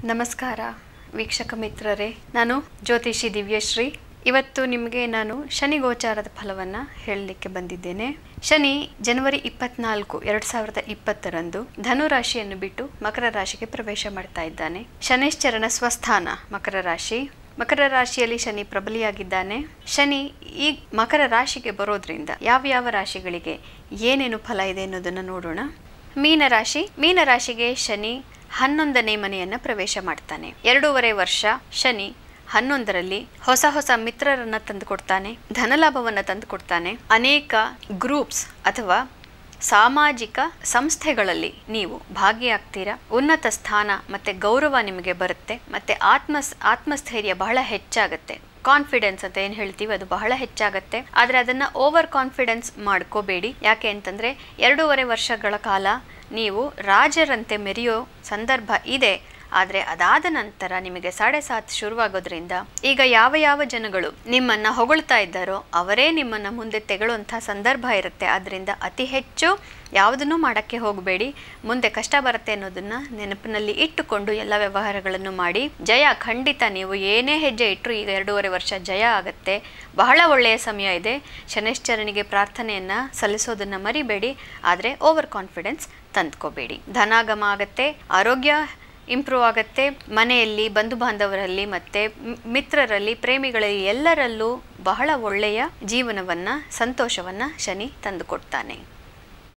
ನಮಸ್ಕಾರ ವೀಕ್ಷಕ ಮಿತ್ರರೇ ನಾನು ಜ್ಯೋತಿಷಿ ದಿವ್ಯಶ್ರೀ ಇವತ್ತು ನಿಮಗೆ ನಾನು ಶನಿ ಗೋಚಾರದ ಫಲವನ್ನು ಹೇಳಲಿಕ್ಕೆ ಬಂದಿದ್ದೇನೆ ಶನಿ ಜನವರಿ ಇಪ್ಪತ್ನಾಲ್ಕು ಎರಡು ಸಾವಿರದ ಇಪ್ಪತ್ತರಂದು ಧನು ರಾಶಿಯನ್ನು ಬಿಟ್ಟು ಮಕರ ರಾಶಿಗೆ ಪ್ರವೇಶ ಮಾಡ್ತಾ ಇದ್ದಾನೆ ಶನೇಶ್ಚರನ ಸ್ವಸ್ಥಾನ ಮಕರ ರಾಶಿ ಮಕರ ರಾಶಿಯಲ್ಲಿ ಶನಿ ಪ್ರಬಲಿಯಾಗಿದ್ದಾನೆ ಶನಿ ಈ ಮಕರ ರಾಶಿಗೆ ಬರೋದ್ರಿಂದ ಯಾವ ಯಾವ ರಾಶಿಗಳಿಗೆ ಏನೇನು ಫಲ ಇದೆ ಅನ್ನೋದನ್ನು ನೋಡೋಣ ಮೀನರಾಶಿ ಮೀನರಾಶಿಗೆ ಶನಿ ಹನ್ನೊಂದನೇ ಮನೆಯನ್ನು ಪ್ರವೇಶ ಮಾಡ್ತಾನೆ ಎರಡೂವರೆ ವರ್ಷ ಶನಿ ಹನ್ನೊಂದರಲ್ಲಿ ಹೊಸ ಹೊಸ ಮಿತ್ರರನ್ನ ತಂದುಕೊಡ್ತಾನೆ ಧನಲಾಭವನ್ನು ತಂದುಕೊಡ್ತಾನೆ ಅನೇಕ ಗ್ರೂಪ್ಸ್ ಅಥವಾ ಸಾಮಾಜಿಕ ಸಂಸ್ಥೆಗಳಲ್ಲಿ ನೀವು ಭಾಗಿಯಾಗ್ತೀರಾ ಉನ್ನತ ಸ್ಥಾನ ಮತ್ತೆ ಗೌರವ ನಿಮಗೆ ಬರುತ್ತೆ ಮತ್ತೆ ಆತ್ಮ ಆತ್ಮಸ್ಥೈರ್ಯ ಬಹಳ ಹೆಚ್ಚಾಗುತ್ತೆ ಕಾನ್ಫಿಡೆನ್ಸ್ ಅಂತ ಏನು ಹೇಳ್ತೀವಿ ಅದು ಬಹಳ ಹೆಚ್ಚಾಗತ್ತೆ ಆದರೆ ಅದನ್ನು ಓವರ್ ಕಾನ್ಫಿಡೆನ್ಸ್ ಮಾಡ್ಕೋಬೇಡಿ ಯಾಕೆ ಅಂತಂದರೆ ಎರಡೂವರೆ ವರ್ಷಗಳ ಕಾಲ ನೀವು ರಾಜರಂತೆ ಮೆರೆಯೋ ಸಂದರ್ಭ ಇದೆ ಆದರೆ ಅದಾದ ನಂತರ ನಿಮಗೆ ಸಾಡೆ ಸಾತ್ ಶುರುವಾಗೋದ್ರಿಂದ ಈಗ ಯಾವ ಯಾವ ಜನಗಳು ನಿಮ್ಮನ್ನು ಹೊಗಳ್ತಾ ಇದ್ದಾರೋ ಅವರೇ ನಿಮ್ಮನ್ನು ಮುಂದೆ ತೆಗೊಳ್ಳುವಂಥ ಸಂದರ್ಭ ಇರುತ್ತೆ ಆದ್ದರಿಂದ ಅತಿ ಹೆಚ್ಚು ಯಾವುದನ್ನು ಮಾಡೋಕ್ಕೆ ಹೋಗಬೇಡಿ ಮುಂದೆ ಕಷ್ಟ ಬರುತ್ತೆ ಅನ್ನೋದನ್ನು ನೆನಪಿನಲ್ಲಿ ಇಟ್ಟುಕೊಂಡು ಎಲ್ಲ ವ್ಯವಹಾರಗಳನ್ನು ಮಾಡಿ ಜಯ ಖಂಡಿತ ನೀವು ಏನೇ ಹೆಜ್ಜೆ ಇಟ್ಟರು ಈಗ ಎರಡೂವರೆ ವರ್ಷ ಜಯ ಆಗುತ್ತೆ ಬಹಳ ಒಳ್ಳೆಯ ಸಮಯ ಇದೆ ಶನೈಶ್ಚರನಿಗೆ ಪ್ರಾರ್ಥನೆಯನ್ನು ಸಲ್ಲಿಸೋದನ್ನು ಮರಿಬೇಡಿ ಆದರೆ ಓವರ್ ಕಾನ್ಫಿಡೆನ್ಸ್ ತಂದ್ಕೋಬೇಡಿ ಧನಾಗಮ ಆಗತ್ತೆ ಆರೋಗ್ಯ ಇಂಪ್ರೂವ್ ಆಗುತ್ತೆ ಮನೆಯಲ್ಲಿ ಬಂಧು ಬಾಂಧವರಲ್ಲಿ ಮತ್ತು ಮಿತ್ರರಲ್ಲಿ ಪ್ರೇಮಿಗಳಲ್ಲಿ ಎಲ್ಲರಲ್ಲೂ ಬಹಳ ಒಳ್ಳೆಯ ಜೀವನವನ್ನು ಸಂತೋಷವನ್ನು ಶನಿ ತಂದುಕೊಡ್ತಾನೆ